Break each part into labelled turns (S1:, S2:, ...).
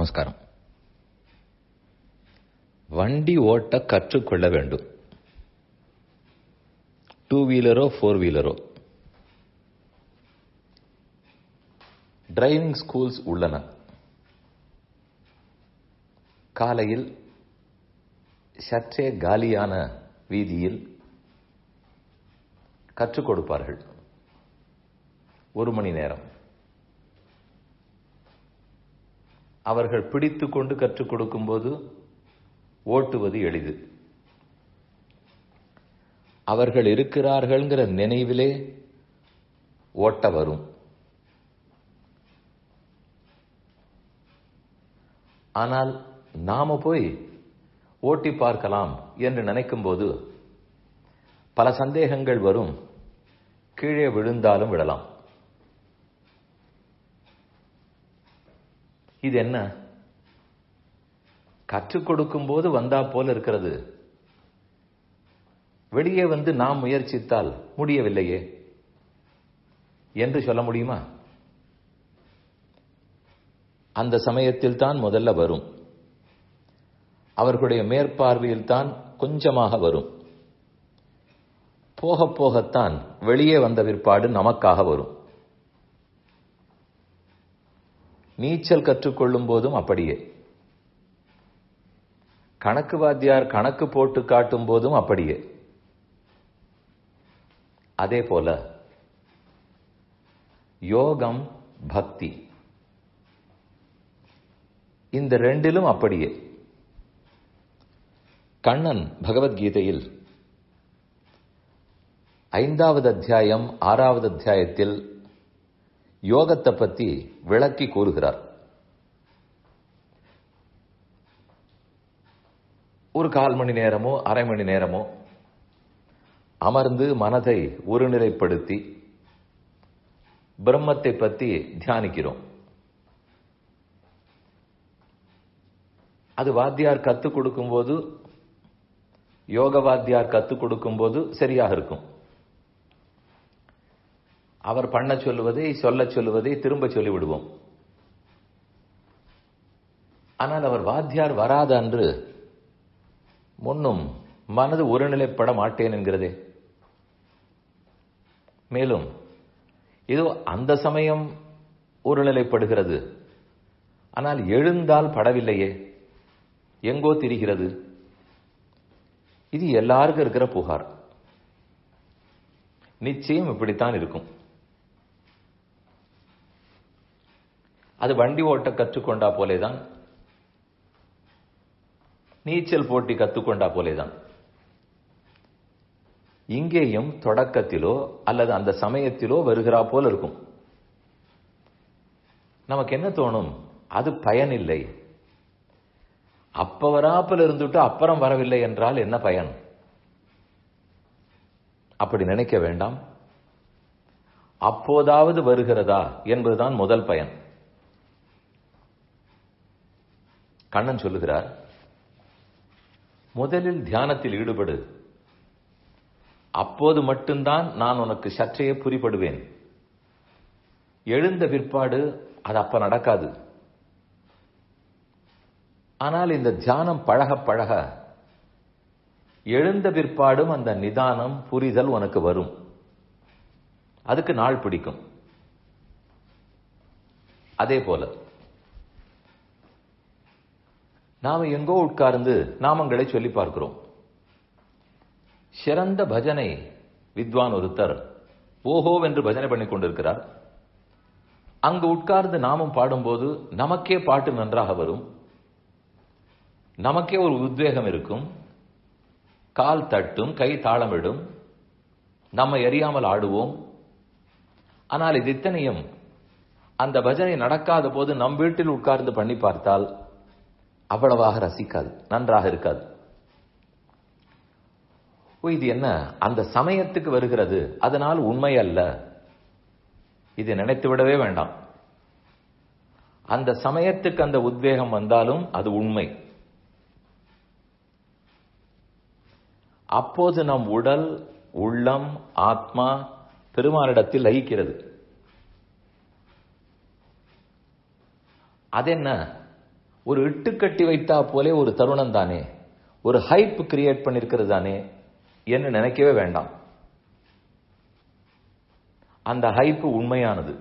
S1: நமஸ்காரம் வண்டி ஓட்ட கற்றுக்கொள்ள வேண்டும் டூ வீலரோ ஃபோர் வீலரோ டிரைவிங் ஸ்கூல்ஸ் உள்ளன காலையில் சற்றே காலியான வீதியில் கற்றுக் கொடுப்பார்கள் ஒரு மணி நேரம் அவர்கள் பிடித்துக் கொண்டு கற்றுக் கொடுக்கும்போது ஓட்டுவது எளிது அவர்கள் இருக்கிறார்கள்ங்கிற நினைவிலே ஓட்ட வரும் ஆனால் நாம போய் ஓட்டி பார்க்கலாம் என்று நினைக்கும்போது பல சந்தேகங்கள் வரும் கீழே விழுந்தாலும் விடலாம் இது என்ன கற்றுக் கொடுக்கும் போது வந்தா போல இருக்கிறது வெளியே வந்து நாம் முயற்சித்தால் முடியவில்லையே என்று சொல்ல முடியுமா அந்த சமயத்தில் தான் முதல்ல வரும் அவர்களுடைய மேற்பார்வையில் தான் கொஞ்சமாக வரும் போக போகத்தான் வெளியே வந்த பிற்பாடு நமக்காக வரும் நீச்சல் கற்றுக்கொள்ளும் போதும் அப்படியே கணக்கு வாத்தியார் கணக்கு போட்டு காட்டும் போதும் அப்படியே அதே போல யோகம் பக்தி இந்த ரெண்டிலும் அப்படியே கண்ணன் பகவத்கீதையில் ஐந்தாவது அத்தியாயம் ஆறாவது அத்தியாயத்தில் யோகத்தை பற்றி விளக்கி கூறுகிறார் ஒரு கால் மணி நேரமோ அரை மணி நேரமோ அமர்ந்து மனதை ஒருநிலைப்படுத்தி பிரம்மத்தை பற்றி தியானிக்கிறோம் அது வாத்தியார் கத்துக் கொடுக்கும்போது யோக வாத்தியார் கத்துக் கொடுக்கும்போது சரியாக இருக்கும் அவர் பண்ண சொல்லுவதை சொல்ல சொல்லுவதை திரும்ப சொல்லி விடுவோம் ஆனால் அவர் வாத்தியார் வராத அன்று முன்னும் மனது ஒருநிலைப்பட மாட்டேன் என்கிறதே மேலும் ஏதோ அந்த சமயம் ஒருநிலைப்படுகிறது ஆனால் எழுந்தால் படவில்லையே எங்கோ திரிகிறது இது எல்லாருக்கும் இருக்கிற புகார் நிச்சயம் இப்படித்தான் இருக்கும் அது வண்டி ஓட்ட கற்றுக்கொண்டா போலேதான் நீச்சல் போட்டி கத்துக்கொண்டா போலேதான் இங்கேயும் தொடக்கத்திலோ அல்லது அந்த சமயத்திலோ வருகிறா போல இருக்கும் நமக்கு என்ன தோணும் அது பயனில்லை அப்ப வராப்பில் இருந்துட்டு அப்புறம் வரவில்லை என்றால் என்ன பயன் அப்படி நினைக்க வேண்டாம் அப்போதாவது வருகிறதா என்பதுதான் முதல் பயன் கண்ணன் சொல்லுகிறார் முதலில் தியானத்தில் ஈடுபடு அப்போது மட்டும்தான் நான் உனக்கு சற்றையே புரிபடுவேன் எழுந்த பிற்பாடு அது அப்ப நடக்காது ஆனால் இந்த தியானம் பழக பழக எழுந்த பிற்பாடும் அந்த நிதானம் புரிதல் உனக்கு வரும் அதுக்கு நாள் பிடிக்கும் அதே போல நாம எங்கோ உட்கார்ந்து நாமங்களை சொல்லி பார்க்கிறோம் சிறந்த பஜனை வித்வான் ஒருத்தர் ஓஹோ என்று பஜனை பண்ணி கொண்டிருக்கிறார் அங்கு உட்கார்ந்து நாமும் பாடும்போது நமக்கே பாட்டு நன்றாக வரும் நமக்கே ஒரு உத்வேகம் இருக்கும் கால் தட்டும் கை தாளமிடும் நம்ம எரியாமல் ஆடுவோம் ஆனால் இது இத்தனையும் அந்த பஜனை நடக்காத போது நம் வீட்டில் உட்கார்ந்து பண்ணி பார்த்தால் அவ்வளவாக ரசிக்காது நன்றாக இருக்காது இது என்ன அந்த சமயத்துக்கு வருகிறது அதனால் உண்மை அல்ல இது நினைத்து விடவே வேண்டாம் அந்த சமயத்துக்கு அந்த உத்வேகம் வந்தாலும் அது உண்மை அப்போது நம் உடல் உள்ளம் ஆத்மா பெருமானிடத்தில் லயிக்கிறது அதென்ன ஒரு இட்டு கட்டி வைத்தா போலே ஒரு தருணம் தானே ஒரு ஹைப் கிரியேட் பண்ணிருக்கிறது தானே என்று நினைக்கவே வேண்டாம் அந்த ஹைப்பு உண்மையானது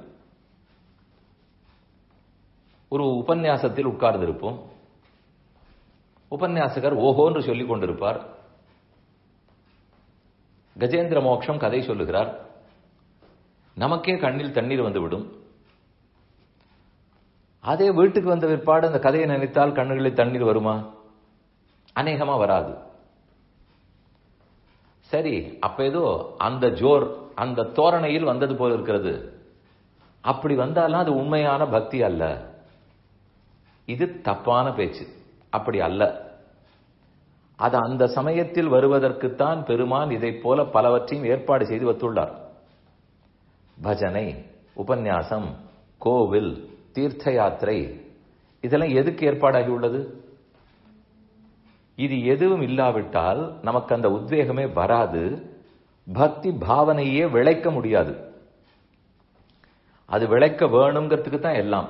S1: ஒரு உபன்யாசத்தில் உட்கார்ந்திருப்போம் உபன்யாசகர் ஓஹோன்று சொல்லிக் கொண்டிருப்பார் கஜேந்திர மோட்சம் கதை சொல்லுகிறார் நமக்கே கண்ணில் தண்ணீர் வந்துவிடும் அதே வீட்டுக்கு வந்த பிற்பாடு அந்த கதையை நினைத்தால் கண்ணுகளில் தண்ணீர் வருமா அநேகமா வராது சரி அப்ப ஏதோ அந்த ஜோர் அந்த தோரணையில் வந்தது போல இருக்கிறது அப்படி வந்தாலும் அது உண்மையான பக்தி அல்ல இது தப்பான பேச்சு அப்படி அல்ல அது அந்த சமயத்தில் வருவதற்குத்தான் பெருமான் இதைப் போல பலவற்றையும் ஏற்பாடு செய்து வைத்துள்ளார் பஜனை உபன்யாசம் கோவில் தீர்த்த யாத்திரை இதெல்லாம் எதுக்கு ஏற்பாடாகி உள்ளது இது எதுவும் இல்லாவிட்டால் நமக்கு அந்த உத்வேகமே வராது பக்தி பாவனையே விளைக்க முடியாது அது விளைக்க வேணுங்கிறதுக்கு தான் எல்லாம்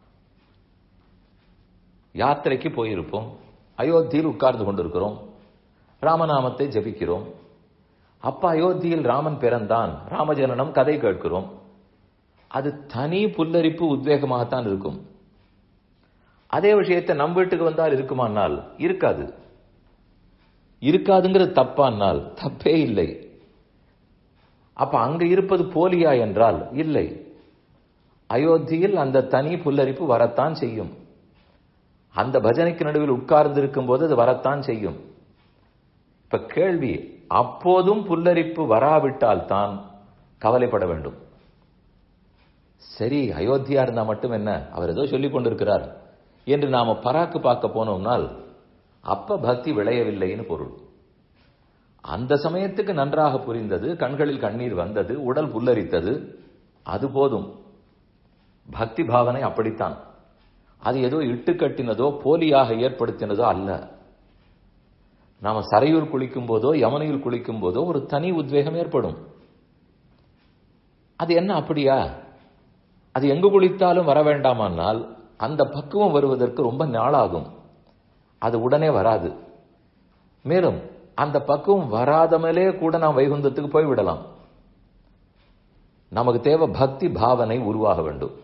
S1: யாத்திரைக்கு போயிருப்போம் அயோத்தியில் உட்கார்ந்து கொண்டிருக்கிறோம் ராமநாமத்தை ஜபிக்கிறோம் அப்ப அயோத்தியில் ராமன் பிறந்தான் ராமஜனனம் கதை கேட்கிறோம் அது தனி புல்லரிப்பு உத்வேகமாகத்தான் இருக்கும் அதே விஷயத்தை நம் வீட்டுக்கு வந்தால் இருக்குமானால் இருக்காது இருக்காதுங்கிறது தப்பானால் தப்பே இல்லை அப்ப அங்க இருப்பது போலியா என்றால் இல்லை அயோத்தியில் அந்த தனி புல்லரிப்பு வரத்தான் செய்யும் அந்த பஜனைக்கு நடுவில் உட்கார்ந்து இருக்கும் போது அது வரத்தான் செய்யும் இப்ப கேள்வி அப்போதும் புல்லரிப்பு வராவிட்டால் தான் கவலைப்பட வேண்டும் சரி அயோத்தியா இருந்தா மட்டும் என்ன அவர் ஏதோ சொல்லிக் கொண்டிருக்கிறார் என்று நாம பராக்கு பார்க்க போனோம்னால் அப்ப பக்தி விளையவில்லைன்னு பொருள் அந்த சமயத்துக்கு நன்றாக புரிந்தது கண்களில் கண்ணீர் வந்தது உடல் புல்லரித்தது அது போதும் பக்தி பாவனை அப்படித்தான் அது ஏதோ இட்டு கட்டினதோ போலியாக ஏற்படுத்தினதோ அல்ல நாம சரையூர் குளிக்கும் போதோ யமனையில் குளிக்கும் போதோ ஒரு தனி உத்வேகம் ஏற்படும் அது என்ன அப்படியா அது எங்கு குளித்தாலும் வர வேண்டாமானால் அந்த பக்குவம் வருவதற்கு ரொம்ப நாளாகும் அது உடனே வராது மேலும் அந்த பக்குவம் வராதமலே கூட நாம் வைகுந்தத்துக்கு போய்விடலாம் நமக்கு தேவை பக்தி பாவனை உருவாக வேண்டும்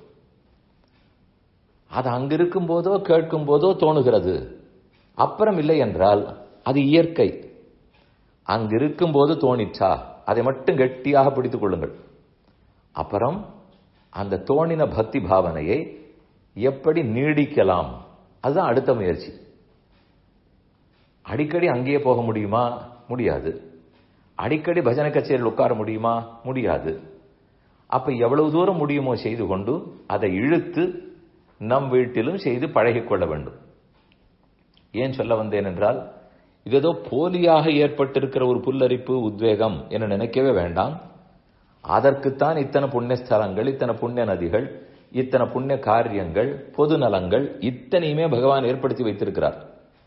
S1: அது அங்கிருக்கும் போதோ கேட்கும் போதோ தோணுகிறது அப்புறம் இல்லை என்றால் அது இயற்கை அங்கிருக்கும் போது தோணிச்சா அதை மட்டும் கெட்டியாக பிடித்துக் கொள்ளுங்கள் அப்புறம் அந்த தோணின பக்தி பாவனையை எப்படி நீடிக்கலாம் அதுதான் அடுத்த முயற்சி அடிக்கடி அங்கேயே போக முடியுமா முடியாது அடிக்கடி பஜனை கச்சேரியில் உட்கார முடியுமா முடியாது அப்ப எவ்வளவு தூரம் முடியுமோ செய்து கொண்டு அதை இழுத்து நம் வீட்டிலும் செய்து பழகிக்கொள்ள வேண்டும் ஏன் சொல்ல வந்தேன் என்றால் இது ஏதோ போலியாக ஏற்பட்டிருக்கிற ஒரு புல்லரிப்பு உத்வேகம் என நினைக்கவே வேண்டாம் அதற்குத்தான் இத்தனை புண்ணிய ஸ்தலங்கள் இத்தனை புண்ணிய நதிகள் இத்தனை புண்ணிய காரியங்கள் பொது நலங்கள் இத்தனையுமே பகவான் ஏற்படுத்தி வைத்திருக்கிறார்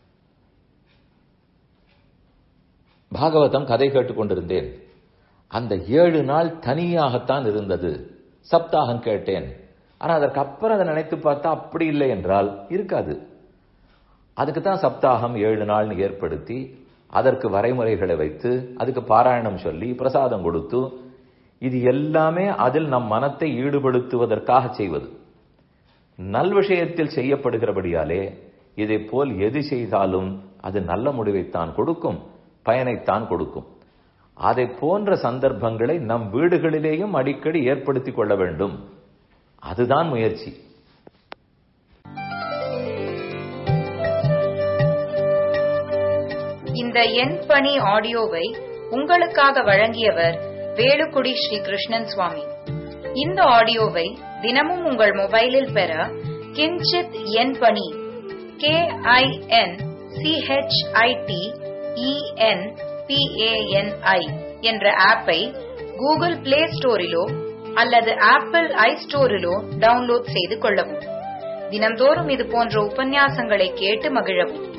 S1: பாகவதம் கதை கேட்டுக்கொண்டிருந்தேன் அந்த ஏழு நாள் தனியாகத்தான் இருந்தது சப்தாகம் கேட்டேன் ஆனா அதற்கு அப்புறம் அதை நினைத்து பார்த்தா அப்படி இல்லை என்றால் இருக்காது அதுக்கு தான் சப்தாகம் ஏழு நாள்னு ஏற்படுத்தி அதற்கு வரைமுறைகளை வைத்து அதுக்கு பாராயணம் சொல்லி பிரசாதம் கொடுத்து இது எல்லாமே அதில் நம் மனத்தை ஈடுபடுத்துவதற்காக செய்வது நல் விஷயத்தில் செய்யப்படுகிறபடியாலே இதை போல் எது செய்தாலும் அது நல்ல முடிவைத்தான் கொடுக்கும் பயனைத்தான் கொடுக்கும் அதை போன்ற சந்தர்ப்பங்களை நம் வீடுகளிலேயும் அடிக்கடி ஏற்படுத்திக் கொள்ள வேண்டும் அதுதான் முயற்சி
S2: இந்த எண் பணி ஆடியோவை உங்களுக்காக வழங்கியவர் வேலுக்குடி ஸ்ரீ கிருஷ்ணன் சுவாமி இந்த ஆடியோவை தினமும் உங்கள் மொபைலில் பெற கிஞ்சித் எண் பணி கே ஐ என் சிஹெச்ஐடி இஎன் பிஏஎன்ஐ என்ற ஆப்பை கூகுள் பிளே ஸ்டோரிலோ அல்லது ஆப்பிள் ஐ ஸ்டோரிலோ டவுன்லோட் செய்து கொள்ளவும் தினந்தோறும் இது போன்ற உபன்யாசங்களை கேட்டு மகிழவும்